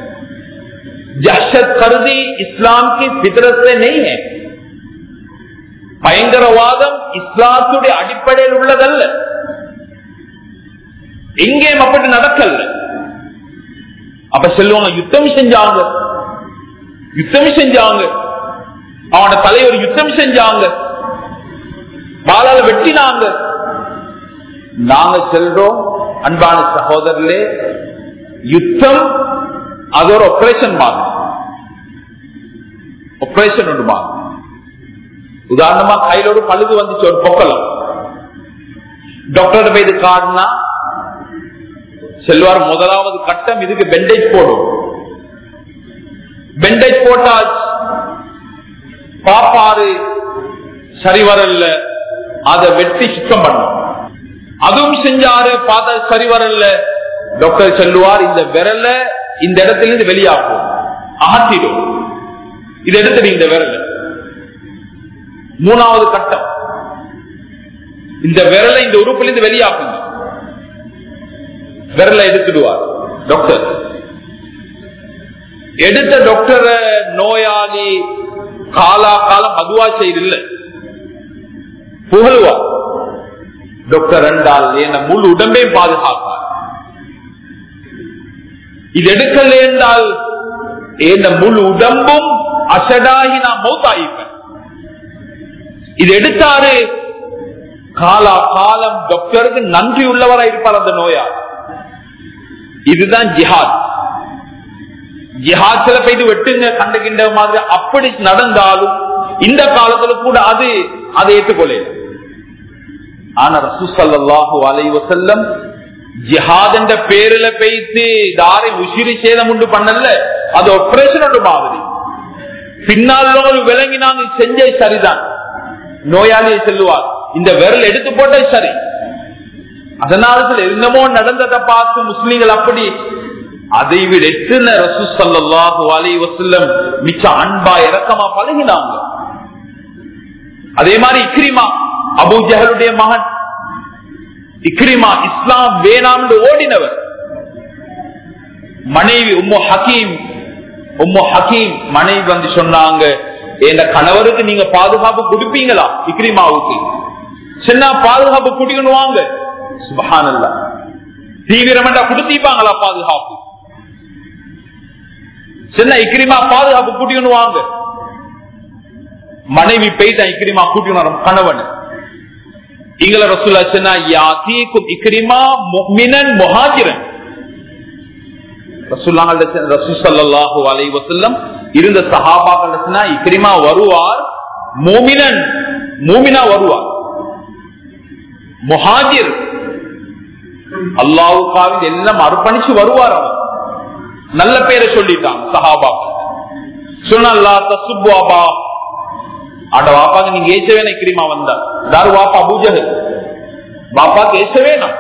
दहशत கருதி இஸ்லாம் की फितरत से नहीं है பயங்கரவாதம் இஸ்லாத்துடைய அடிப்படையில் உள்ளதல்ல எங்கேயும் அப்படி நடக்கல அப்ப சொல்லுவாங்க யுத்தம் செஞ்சாங்க யுத்தம் செஞ்சாங்க அவனோட தலைவர் யுத்தம் செஞ்சாங்க பாலால வெட்டினாங்க நாங்க செல்றோம் அன்பான சகோதரர்களே யுத்தம் அது ஒரு ஆபரேஷன் மாதிரி ஆபரேஷன் ஒன்று மாதிரி உதாரணமா கையில ஒரு பழுது வந்துச்சு ஒரு பொக்கலம் டாக்டர் போய் இது காரணா செல்வார் முதலாவது கட்டம் இதுக்கு பெண்டேஜ் போடும் பெண்டேஜ் போட்டாச்சு பாப்பாரு சரி வரல அதை வெட்டி சுத்தம் பண்ணும் அதுவும் செஞ்சாரு பார்த்தா சரி வரல டாக்டர் சொல்லுவார் இந்த விரல இந்த இடத்துல இருந்து வெளியாக்கும் அகற்றிடும் இது எடுத்துடு இந்த விரல மூணாவது கட்டம் இந்த விரலை இந்த உறுப்புல இருந்து வெளியாக்குங்க விரலை எடுத்துடுவார் டாக்டர் எடுத்த டாக்டரை நோயாளி காலா காலம் மதுவா செய்தில்லை புகழ்வார் டாக்டர் என்றால் என்ன முழு உடம்பையும் பாதுகாப்பார் இது எடுக்கல என்றால் என்ன முழு உடம்பும் அசடாகி நான் மௌத்தாயிப்பேன் இது எடுத்தாரு காலா காலம் டாக்டருக்கு நன்றி உள்ளவரா இருப்பார் அந்த நோயா இதுதான் ஜிஹாத் ஜிஹாத்ல போயிட்டு வெட்டுங்க கண்டுகின்ற மாதிரி அப்படி நடந்தாலும் இந்த காலத்துல கூட அது அதை ஏற்றுக்கொள்ள ஆனா ரசூசல்லாஹு அலைவசல்லம் ஜிஹாத் என்ற பேரில பெய்த்து தாரை உசிரி சேதம் உண்டு பண்ணல அது ஆபரேஷன் ஒன்று மாதிரி பின்னால் ஒரு விளங்கி நாங்க செஞ்ச சரிதான் நோயாளியை செல்லுவார் இந்த விரல் எடுத்து போட்ட சரி அதனால என்னமோ நடந்ததை பார்த்து முஸ்லீம்கள் அப்படி அதை விட எத்தனை ரசூ சல்லாஹு அலை வசல்லம் மிச்ச அன்பா இறக்கமா பழகினாங்க அதே மாதிரி இக்ரிமா அபு ஜஹலுடைய மகன் இக்ரிமா இஸ்லாம் வேணாம் ஓடினவர் மனைவி உம்மு ஹக்கீம் உம்மு ஹக்கீம் மனைவி வந்து சொன்னாங்க என் கணவருக்கு நீங்க பாதுகாப்பு கொடுப்பீங்களா இக்ரிமாவுக்கு சின்ன பாதுகாப்பு குடிக்கணும் வாங்க சுபஹானல்ல தீவிரமெண்டா கொடுத்திப்பாங்களா பாதுகாப்பு சின்ன இக்ரிமா பாதுகாப்பு கூட்டிக்கணும் வாங்க மனைவி பெய்தா இக்ரிமா கூட்டிக்கணும் கணவன் இங்கள ரசூல்லா சொன்னா யாத்தீக்கும் இக்ரிமா முஹ்மினன் முஹாஜிரன் ரசூசல்லாஹு அலை வசல்லம் இருந்த சஹாபாக்கள் இக்ரிமா வருவார் மோமினன் மோமினா வருவார் முஹாஜிர் அல்லாவுக்காவில் எல்லாம் அர்ப்பணிச்சு வருவார் அவர் நல்ல பேரை சொல்லிட்டான் சஹாபா சொன்னல்லா தசுபாபா ஆட வாப்பாக்கு நீங்க ஏச்ச வேணா இக்ரிமா வந்தா தாரு வாப்பா அபூஜகல் பாப்பாக்கு ஏச்ச வேணாம்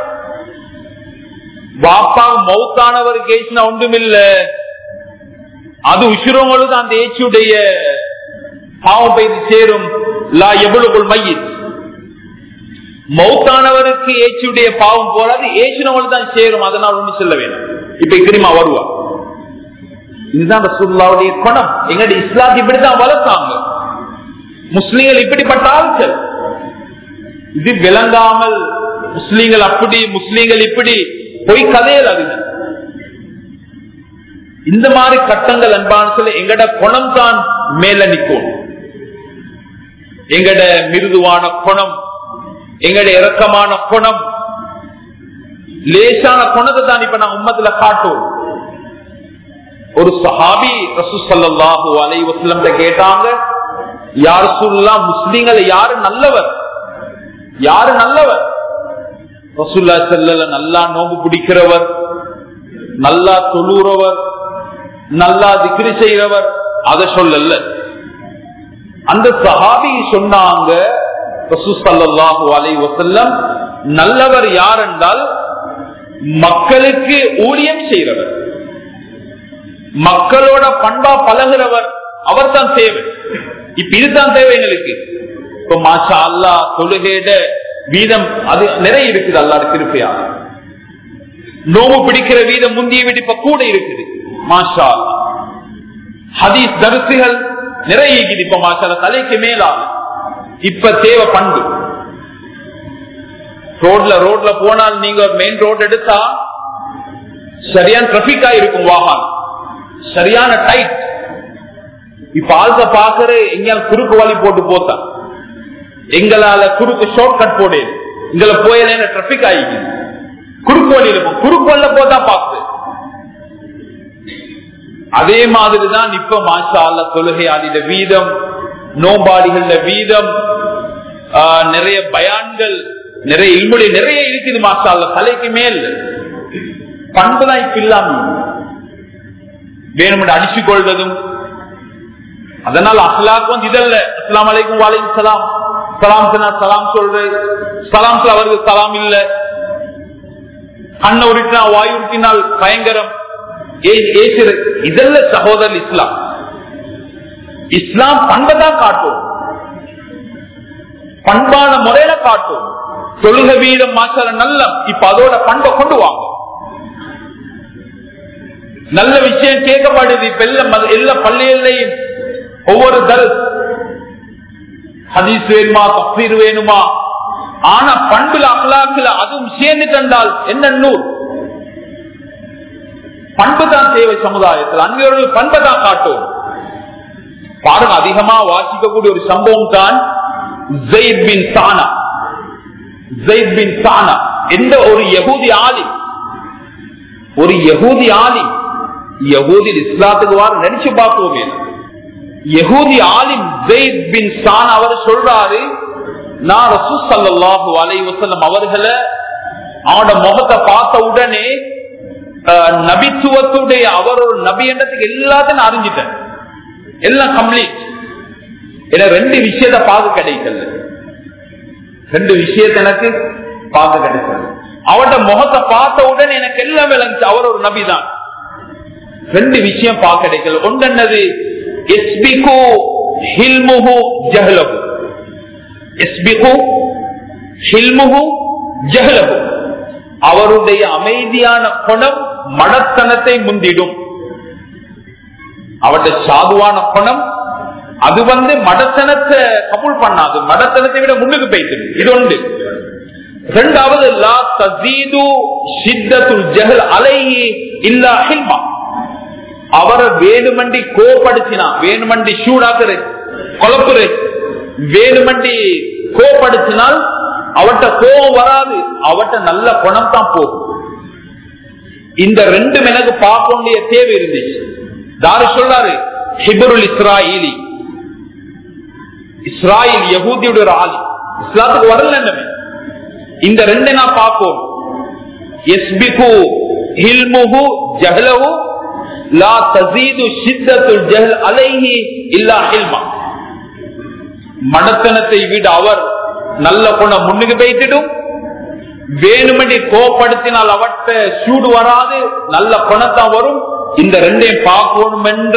பாப்பா மௌத்தானவருக்கு ஏச்சினா ஒன்றுமில்ல அது உசுரவங்களுக்கு அந்த ஏச்சியுடைய பாவம் பெய்து சேரும் லா எவ்வளவு மையில் மௌத்தானவருக்கு ஏச்சியுடைய பாவம் போறாது ஏச்சினவங்களுக்கு தான் சேரும் அதனால் ஒண்ணு செல்ல வேணும் இப்ப இக்கிரிமா வருவா இதுதான் ரசூல்லாவுடைய குணம் எங்களுடைய இஸ்லாத் இப்படித்தான் வளர்த்தாங்க முஸ்லீம்கள் இப்படிப்பட்ட ஆட்கள் இது விளங்காமல் முஸ்லீம்கள் அப்படி முஸ்லீம்கள் இப்படி பொய் கதையல் அது இந்த மாதிரி கட்டங்கள் அன்பான சொல்ல எங்கட குணம் தான் மேல நிற்கும் எங்கட மிருதுவான குணம் எங்கட இறக்கமான குணம் லேசான குணத்தை தான் இப்ப நான் உம்மத்துல காட்டுவோம் ஒரு சஹாபி ரசூசல்லாஹு அலை வசலம் கேட்டாங்க யார் சொல்லா முஸ்லீம்கள் யாரு நல்லவர் யாரு நல்லவர் ரசூல்லா செல்லல நல்லா நோம்பு பிடிக்கிறவர் நல்லா தொழுறவர் நல்லா திக்ரி செய்கிறவர் அதை சொல்லல அந்த சஹாபி சொன்னாங்க ரசூசல்லாஹு அலை வசல்லம் நல்லவர் யார் என்றால் மக்களுக்கு ஊழியம் செய்கிறவர் மக்களோட பண்பா பழகிறவர் அவர் தான் தேவை இப்ப இதுதான் தேவை எங்களுக்கு இப்ப மாஷா அல்லா தொழுகேட வீதம் அது நிறைய இருக்குது அல்லாட திருப்பையா நோவு பிடிக்கிற வீதம் முந்திய விட இப்ப கூட இருக்குது மாஷா அல்லா ஹதீஸ் தரிசுகள் நிறைய இருக்குது இப்ப மாஷா அல்லா, தலைக்கு மேலாக இப்ப தேவை பண்பு ரோட்ல ரோட்ல போனால் நீங்க மெயின் ரோட் எடுத்தா சரியான டிராபிக்கா இருக்கும் வாகனம் சரியான டைட் இப்ப ஆள்க பாக்குற எங்கேயாவது குறுக்கு வழி போட்டு போத்தா எங்களால குறுக்கு ஷார்ட் கட் போடு எங்களை போயில டிராபிக் ஆகிக்குது குறுக்கு வழி இருக்கும் குறுக்கு வழியில போதா பாக்குது அதே மாதிரிதான் இப்ப மாஷா அல்ல தொழுகையாளிட வீதம் நோம்பாடிகள வீதம் ஆஹ், நிறைய பயான்கள் நிறைய இல்முடி நிறைய இருக்குது மாஷா அல்ல தலைக்கு மேல் பண்புதான் இப்ப இல்லாம வேணுமென்று அடிச்சுக் கொள்வதும் அதனால் அஹ்லாக் வந்து இதல்ல அஸ்லாம் அலைக்கும் வாலைக்கும் சலாம் சலாம் சொன்னா சலாம் சொல்றது சலாம் சொல்ல அவருக்கு சலாம் இல்ல கண்ணை உருட்டினா வாயு உருட்டினால் பயங்கரம் ஏ- ஏசுறது இதல்ல சகோதரர் இஸ்லாம் இஸ்லாம் பண்பை தான் காட்டும் பண்பான முறையில காட்டும் தொழுக வீதம் மாற்ற நல்ல இப்ப அதோட பண்பை கொண்டு வாங்க நல்ல விஷயம் கேட்கப்படுது இப்ப எல்லா மத- எல்லா பள்ளிகள்லையும் ஒவ்வொரு தரு ஹதீஸ் வேணுமா தப்சீர் வேணுமா ஆனா பண்புல அகலாக்குல அதுவும் சேர்ந்து கண்டால் என்ன நூல் பண்பு தான் தேவை சமுதாயத்தில் அன்பியவர்கள் பண்பை தான் காட்டும் பாருங்க அதிகமா வாசிக்கக்கூடிய ஒரு சம்பவம் தான் ஜெயித் பின் சானா ஜெயித் பின் சானா எந்த ஒரு யகூதி ஆலி ஒரு யகூதி ஆலி யகூதி இஸ்லாத்துக்கு வார நினைச்சு பார்ப்போமே யகூதி ஆலிம் ஜெயித் பின் சான் அவர் சொல்றாரு நான் ரசூ சல்லாஹு அலைவசல்லம் அவர்களை அவனோட முகத்தை பார்த்த உடனே அஹ், நபித்துவத்துடைய அவர் ஒரு நபி என்றதுக்கு எல்லாத்தையும் நான் அறிஞ்சிட்டேன் எல்லாம் கம்ப்ளீட் என ரெண்டு விஷயத்த பார்க்க கிடைக்கல ரெண்டு விஷயத்த எனக்கு பார்க்க கிடைக்கல அவட முகத்தை பார்த்த உடனே எனக்கு எல்லாம் விளங்குச்சு அவர் ஒரு நபி தான் ரெண்டு விஷயம் பார்க்க கிடைக்கல ஒன்று என்னது எஸ்பிகு ஹில்முஹு ஜஹலகு எஸ்பிகு ஹில்முஹு ஜஹலகு அவருடைய அமைதியான குணம் மடத்தனத்தை முந்திடும் அவருடைய சாதுவான குணம் அது வந்து மடத்தனத்தை கபூல் பண்ணாது மடத்தனத்தை விட முன்னுக்கு போயிட்டு இது ஒன்று இரண்டாவது லா தசீது ஷித்தத்துல் ஜஹல் அலைஹி இல்லா ஹில்மா அவரை வேணுமண்டி கோப்படுத்தினா வேணுமண்டி சூடாக்குற குழப்புற வேணுமண்டி கோப்படுத்தினால் அவட்ட கோபம் வராது அவட்ட நல்ல குணம் தான் போகும் இந்த ரெண்டும் எனக்கு பார்க்க வேண்டிய தேவை இருந்துச்சு தாரு சொல்றாரு ஹிபருல் இஸ்ராயிலி இஸ்ராயில் யகூதியுடைய ஒரு ஆளி இஸ்லாத்துக்கு வரல என்னமே இந்த ரெண்டு நான் பார்ப்போம் எஸ்பிகு ஹில்முஹு ஜஹலஹு லா தசீது ஷித்தத்துல் ஜஹல் அலைஹி இல்லா ஹில்மா மடத்தனத்தை விட அவர் நல்ல குணம் முன்னுக்கு போய்த்திடும் வேணுமண்டி கோப்படுத்தினால் அவட்ட சூடு வராது நல்ல குணத்தான் வரும் இந்த ரெண்டையும் பார்க்கணும் என்ற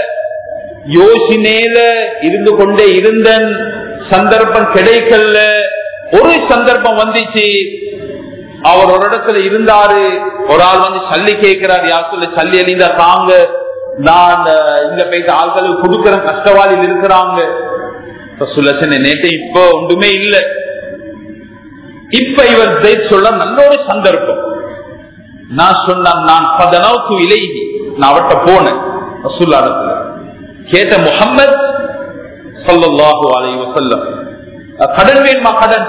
யோசனையில இருந்து கொண்டே இருந்தன் சந்தர்ப்பம் கிடைக்கல ஒரு சந்தர்ப்பம் வந்துச்சு அவர் ஒரு இடத்துல இருந்தாரு ஒரு ஆள் வந்து சல்லி கேட்கிறார் யார் சொல்ல சல்லி அழிந்தா தாங்க நான் அஹ், இங்க போயிட்டு ஆள்களுக்கு கொடுக்கறேன் கஷ்டவாளியில் இருக்கிறாங்க சுல்லசன நேற்று இப்ப ஒன்றுமே இல்லை இப்ப இவர் ஜெயித் சொல்ல நல்ல ஒரு சந்தர்ப்பம் நான் சொன்னான் நான் பதனவுக்கு இலைகி நான் அவட்ட போனேன் ரசூல்லாடத்துல கேட்ட முகம்மது சொல்லல்லாஹு அலைஹி வஸல்லம் அஹ், கடன் வேணுமா கடன்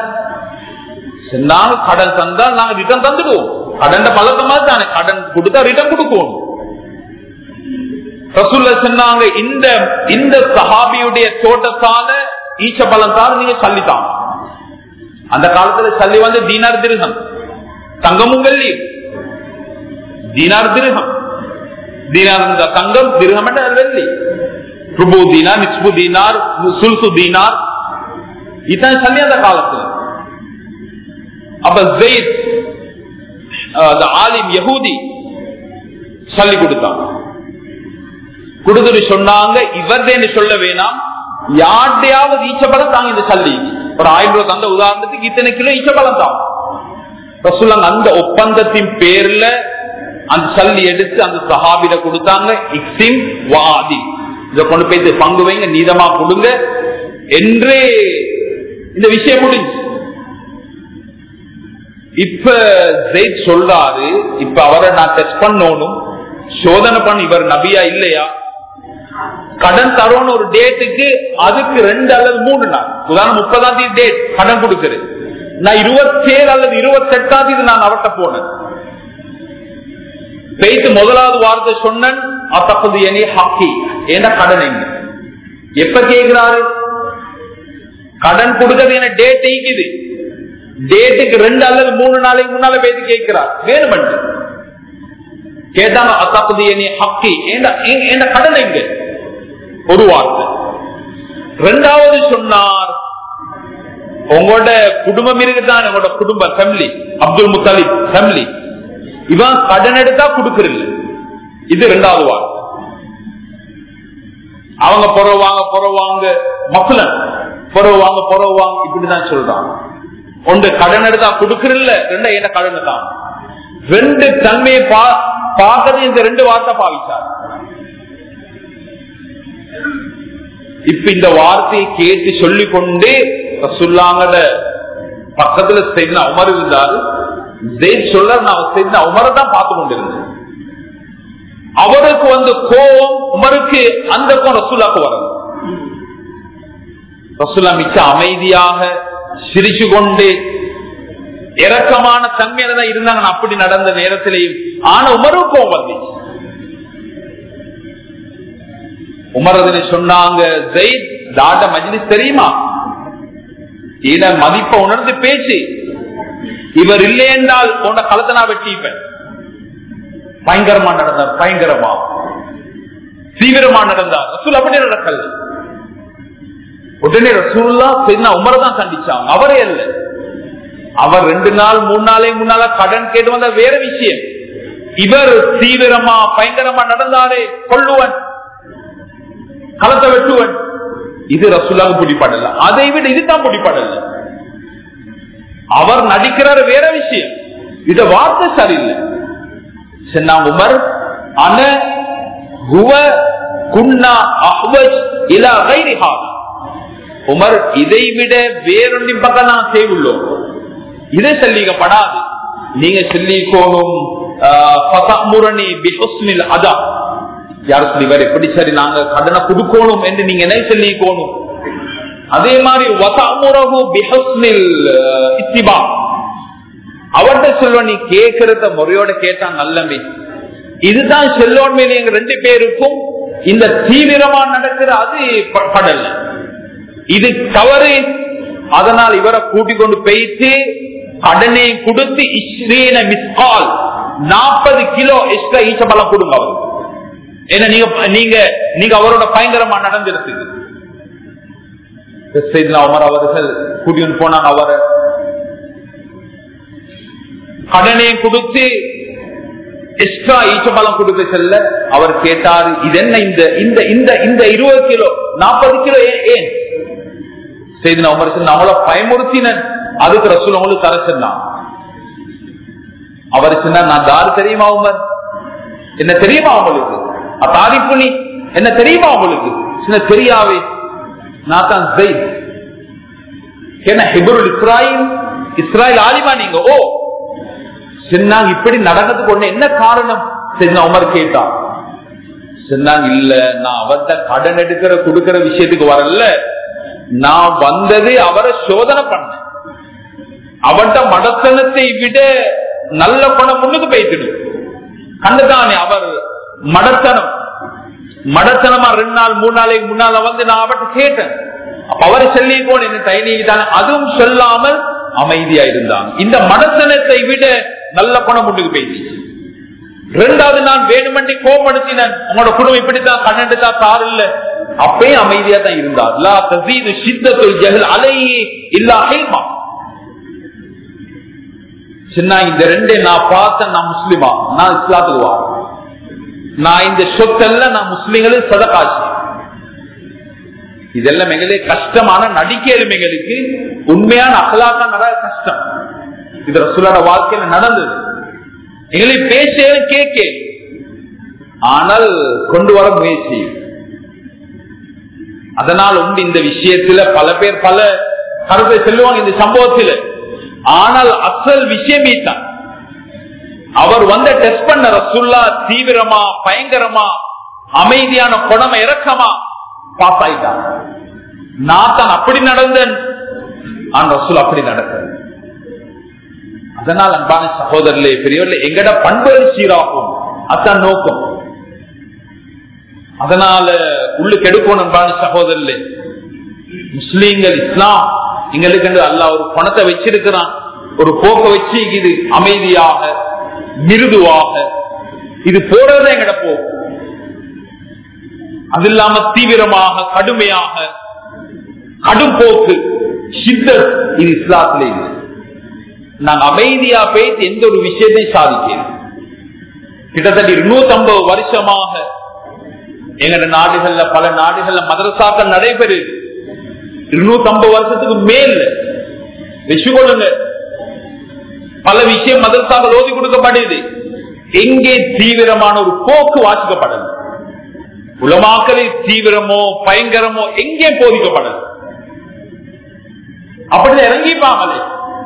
நாங்க கடன் தந்தால் நாங்க ரிட்டர்ன் தந்துடுவோம் கடன் பழக்கமா தானே கடன் கொடுத்தா ரிட்டர்ன் கொடுக்கணும் ரசூல்ல சொன்னாங்க இந்த இந்த சஹாபியுடைய தோட்டத்தால ஈச்ச பழத்தால நீங்க சல்லித்தான் அந்த காலத்துல சல்லி வந்து தீனார் திருகம் தங்கமும் வெள்ளி தீனார் திருகம் தீனார் இந்த தங்கம் திருகம் என்ற வெள்ளி ருபு தீனார் நிஸ்பு தீனார் சுல்சு தீனார் இதுதான் சல்லி அந்த காலத்துல அப்ப ஜெயித் அந்த ஆலிம் யகூதி சொல்லி கொடுத்தாங்க கொடுத்துட்டு சொன்னாங்க இவர்தேன்னு சொல்ல வேணாம் யார்டையாவது ஈச்சப்பழம் தாங்க இந்த சல்லி ஒரு ஆயிரம் ரூபாய் தந்த உதாரணத்துக்கு இத்தனை கிலோ ஈச்சப்பழம் தாங்க ரசூலாங்க அந்த ஒப்பந்தத்தின் பேர்ல அந்த சல்லி எடுத்து அந்த சஹாபில கொடுத்தாங்க இக்ஸிம் வாதி இதை கொண்டு போய் பங்கு வைங்க நீதமா கொடுங்க என்று இந்த விஷயம் முடிஞ்சு இப்ப ஜெயித் சொல்றாரு இப்ப அவரை நான் டெஸ்ட் பண்ணணும் சோதனை பண்ண இவர் நபியா இல்லையா கடன் தரோன்னு ஒரு டேட்டுக்கு அதுக்கு ரெண்டு அல்லது மூணு நாள் உதாரணம் முப்பதாம் தேதி டேட் கடன் கொடுக்குறது நான் இருபத்தேழு அல்லது இருபத்தெட்டாம் தேதி நான் அவர்கிட்ட போனேன் பெய்து முதலாவது வார்த்தை சொன்னேன் அத்தப்பது எனி ஹாக்கி ஏன்னா கடன் எங்க எப்ப கேட்கிறாரு கடன் கொடுக்கறது என்ன டேட் ஈக்குது டேட்டுக்கு ரெண்டு அல்லது மூணு நாளைக்கு முன்னால பேசி கேட்கிறார் வேணுமென்று கேட்டாங்க அத்தப்பது எனி ஹக்கி என்ன கடன் எங்க ஒரு வார்த்தை ரெண்டாவது சொன்னார் உங்களோட குடும்பம் இருக்குதான் உங்களோட குடும்ப ஃபேமிலி அப்துல் முத்தாலிப் ஃபேமிலி இவன் கடன் எடுத்தா கொடுக்கறது இது ரெண்டாவது வார்த்தை அவங்க புறவாங்க புறவாங்க மக்களன் புறவாங்க புறவாங்க இப்படிதான் சொல்றாங்க ஒன்று கடன் எடுத்தா கொடுக்கறதில்ல ரெண்டா என்ன கடன் தான் ரெண்டு தன்மையை பார்க்கறது இந்த ரெண்டு வார்த்தை பாவிச்சார் இப்ப இந்த வார்த்தையை கேட்டு சொல்லிக் கொண்டு சொல்லாங்கட பக்கத்துல செய்த உமர் இருந்தால் ஜெயித் சொல்ல நான் செய்த உமரை தான் பார்த்து கொண்டிருந்தேன் அவருக்கு வந்து கோபம் உமருக்கு அந்த கோம் ரசூலாக்கு வரணும் ரசூலா மிச்ச அமைதியாக சிரிச்சு கொண்டு இறக்கமான தன்மையில தான் இருந்தாங்க அப்படி நடந்த நேரத்திலையும் ஆனா உமரும் கோபம் வந்துச்சு உமரதனை சொன்னாங்க ஜெயித் தாட மஜ்லிஸ் தெரியுமா இத மதிப்ப உணர்ந்து பேச்சு இவர் இல்லை என்றால் உன்ன களத்தை நான் வெட்டிப்பேன் பயங்கரமா நடந்தார் பயங்கரமா தீவிரமா நடந்தார் ரசூல் அப்படி நடக்கல உடனே ரசூல்லா பெண்ணா உமரை தான் சந்திச்சாங்க அவரே அல்ல அவர் ரெண்டு நாள் மூணு நாளே முன்னால கடன் கேட்டு வந்த வேற விஷயம் இவர் தீவிரமா பயங்கரமா நடந்தாரே கொள்ளுவன் களத்தை வெட்டுவன் இது ரசூலாக பிடிப்படல அதை விட இதுதான் பிடிப்படல அவர் நடிக்கிறார் வேற விஷயம் இத வார்த்தை சரியில்லை சென்னா உமர் அன குவ குன்னா அஹ்வஜ் இலா கைரி உமர் இதை விட வேறொன்றின் பக்கம் நான் செய்துள்ளோம் இதை சொல்லிக்கப்படாது நீங்க சொல்லிக்கோணும் முரணி பிஹுஸ்னில் அதா யார் சொல்லி வேற எப்படி சரி நாங்க கடனை கொடுக்கணும் என்று நீங்க என்ன சொல்லிக்கோணும் அதே மாதிரி வசாமுரகு பிஹுஸ்னில் இத்திபா அவர்கிட்ட சொல்லுவ நீ கேட்கறத முறையோட கேட்டா நல்லமே இதுதான் செல்லோன்மை எங்க ரெண்டு பேருக்கும் இந்த தீவிரமா நடக்கிற அது படல இது தவறு அதனால் இவரை கூட்டிக் கொண்டு போயிட்டு கடனை கொடுத்து இஸ்ரீன மிஸ்கால் நாற்பது கிலோ எக்ஸ்ட்ரா ஈச்ச பழம் கொடுங்க அவர் ஏன்னா நீங்க நீங்க நீங்க அவரோட பயங்கரமா நடந்திருக்கு உமர் அவர்கள் கூட்டிட்டு போனாங்க அவரை கடனை கொடுத்து எக்ஸ்ட்ரா ஈச்சபலம் கொடுக்க செல்ல அவர் கேட்டாரு இது என்ன இந்த இந்த இந்த இந்த இருபது கிலோ நாற்பது கிலோ ஏன் செய்தி உமர் நம்மள பயமுறுத்தினன் அதுக்கு ரசூல் உங்களுக்கு தர சொன்னான் அவர் சொன்னார் நான் தாரு தெரியுமா உமர் என்ன தெரியுமா உங்களுக்கு தாரிப்புனி என்ன தெரியுமா உங்களுக்கு சின்ன தெரியாவே நான் தான் ஜெயித் என்ன ஹிபருல் இஸ்ராயில் இஸ்ராயில் ஆலிமா நீங்க ஓ சொன்னாங்க இப்படி நடக்கிறதுக்கு ஒண்ணு என்ன காரணம் சரி உமர் கேட்டான் சொன்னாங்க இல்ல நான் அவர்கிட்ட கடன் எடுக்கிற கொடுக்கிற விஷயத்துக்கு வரல நான் வந்தது அவரை சோதனை பண்ண அவர்கிட்ட மடத்தனத்தை விட நல்ல பணம் முன்னுக்கு போயிட்டு கண்டுதானே அவர் மடத்தனம் மடத்தனமா ரெண்டு நாள் மூணு நாளைக்கு முன்னால வந்து நான் அவர்கிட்ட கேட்டேன் அப்ப அவரை சொல்லி போன என்ன தைனிக்கு அதுவும் சொல்லாமல் அமைதியா இருந்தாங்க இந்த மடத்தனத்தை விட நல்ல பணம் முன்னுக்கு போயிடுச்சு ரெண்டாவது நான் வேணுமண்டி கோபடுத்தினேன் உங்களோட குடும்பம் இப்படித்தான் பன்னெண்டு தான் தார் இல்ல அப்பயும் அமைதியா தான் இருந்தார் லா தசீது சித்தத்துல் ஜஹல் அலையே இல்லா ஹில்மா சின்ன இந்த ரெண்டே நான் பார்த்தேன் நான் முஸ்லிமா நான் இஸ்லாத்துக்கு வா நான் இந்த சொத்தெல்லாம் நான் முஸ்லிம்களும் சதகாசி இதெல்லாம் எங்களே கஷ்டமான நடிக்கலும் எங்களுக்கு உண்மையான அகலாக்கா நட கஷ்டம் இது ரசூலோட வாழ்க்கையில நடந்தது எங்களை பேச கேட்க ஆனால் கொண்டு வர முயற்சி அதனால் உண்டு இந்த விஷயத்துல பல பேர் பல கருத்தை சொல்லுவாங்க இந்த சம்பவத்துல ஆனால் அசல் விஷயமே தான் அவர் வந்த டெஸ்ட் பண்ண ரசுல்லா தீவிரமா பயங்கரமா அமைதியான குணம இறக்கமா பாஸ் ஆயிட்டான் நான் தான் அப்படி நடந்தேன் ஆனா ரசூல் அப்படி நடக்க அதனால் அன்பான சகோதரர்களே பெரியவர்களே எங்கட பண்புகள் சீராகும் அதான் நோக்கம் அதனால உள்ளுக்கு எடுக்கணும் அன்பான சகோதரர்களே முஸ்லீம்கள் இஸ்லாம் எங்களுக்கு அல்ல ஒரு பணத்தை வச்சிருக்கிறான் ஒரு போக்க வச்சு இது அமைதியாக மிருதுவாக இது போறது எங்கட போக்கு அது இல்லாம தீவிரமாக கடுமையாக கடும் போக்கு சித்தர் இது இஸ்லாத்திலே இல்லை நாங்க அமைதியா பேசி எந்த ஒரு விஷயத்தையும் சாதிக்கிறோம் கிட்டத்தட்ட இருநூத்தி ஐம்பது வருஷமாக எங்கட நாடுகள்ல பல நாடுகள்ல மதரசாக்கள் நடைபெறுது இருநூத்தி ஐம்பது வருஷத்துக்கு மேல் வச்சுக்கொள்ளுங்க பல விஷயம் மதரசாக்கள் ஓதி கொடுக்கப்படுது எங்கே தீவிரமான ஒரு போக்கு வாசிக்கப்படல உலமாக்களில் தீவிரமோ பயங்கரமோ எங்கே போதிக்கப்படல அப்படி இறங்கிப்பாங்களே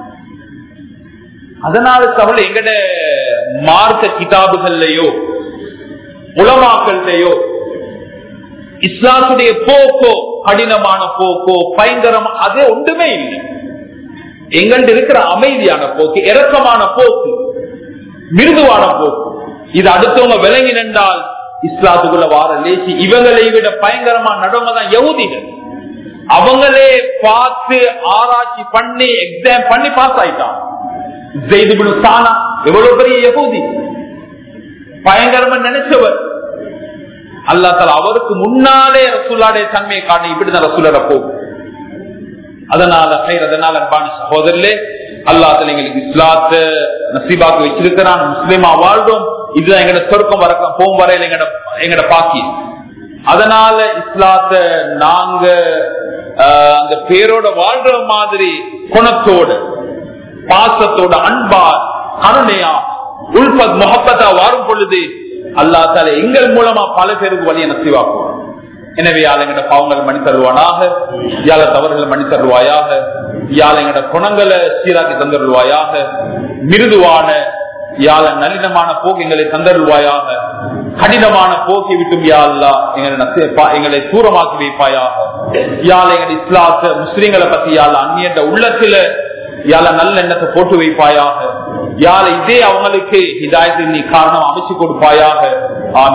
அதனால தவறு எங்கட மார்க்க கிதாபுகள்லயோ உலமாக்கள்லயோ இஸ்லாத்துடைய போக்கோ கடினமான போக்கோ பயங்கரமா அதே ஒன்றுமே இல்லை எங்கள்ட இருக்கிற அமைதியான போக்கு இறக்கமான போக்கு மிருதுவான போக்கு இது அடுத்தவங்க விளங்கி நின்றால் இஸ்லாத்துக்குள்ள வார லேசி இவங்களை விட பயங்கரமா நடவங்க தான் யகுதிகள் அவங்களே பார்த்து ஆராய்ச்சி பண்ணி எக்ஸாம் பண்ணி பாஸ் ஆயிட்டான் சானா எவ்வளவு பெரிய யகுதி பயங்கரமா நினைச்சவர் அல்லா தலா அவருக்கு முன்னாலே ரசூல்லாடைய தன்மையை காட்டி இப்படிதான் ரசூலோட போகும் அதனால அதனால அன்பான சகோதரர்களே அல்லா தலா எங்களுக்கு இஸ்லாத்த நசீபாக்கு வச்சிருக்கிறான் முஸ்லீமா வாழ்றோம் இதுதான் எங்கட சொர்க்கம் வரக்கம் போகும் வரையில எங்கட எங்கட பாக்கி அதனால இஸ்லாத்த நாங்க அந்த பேரோட வாழ்ற மாதிரி குணத்தோட பாசத்தோட அன்பா கருணையா உள்பத் முகப்பத்தா வாரும் பொழுது அல்லா தால எங்கள் மூலமா பல பேருக்கு வழியை நசிவாக்குவோம் எனவே யாழ் எங்கட பாவங்களை மணி தருவானாக யாழ தவறுகளை மணி தருவாயாக யாழ் எங்கட குணங்களை சீராக்கி தந்தருவாயாக மிருதுவான யாழ நளினமான போக்கு எங்களை தந்தருவாயாக கடினமான போக்கை விட்டும் யாழ்லா எங்களை எங்களை தூரமாக்கி வைப்பாயாக யாழ் எங்கள் இஸ்லாத்த முஸ்லீம்களை பத்தி யாழ் அந்நியன்ற உள்ளத்துல யாழ நல்ல எண்ணத்தை போட்டு வைப்பாயாக யாழ இதே அவங்களுக்கு இதாயத்தில் நீ காரணம் அமைச்சு கொடுப்பாயாக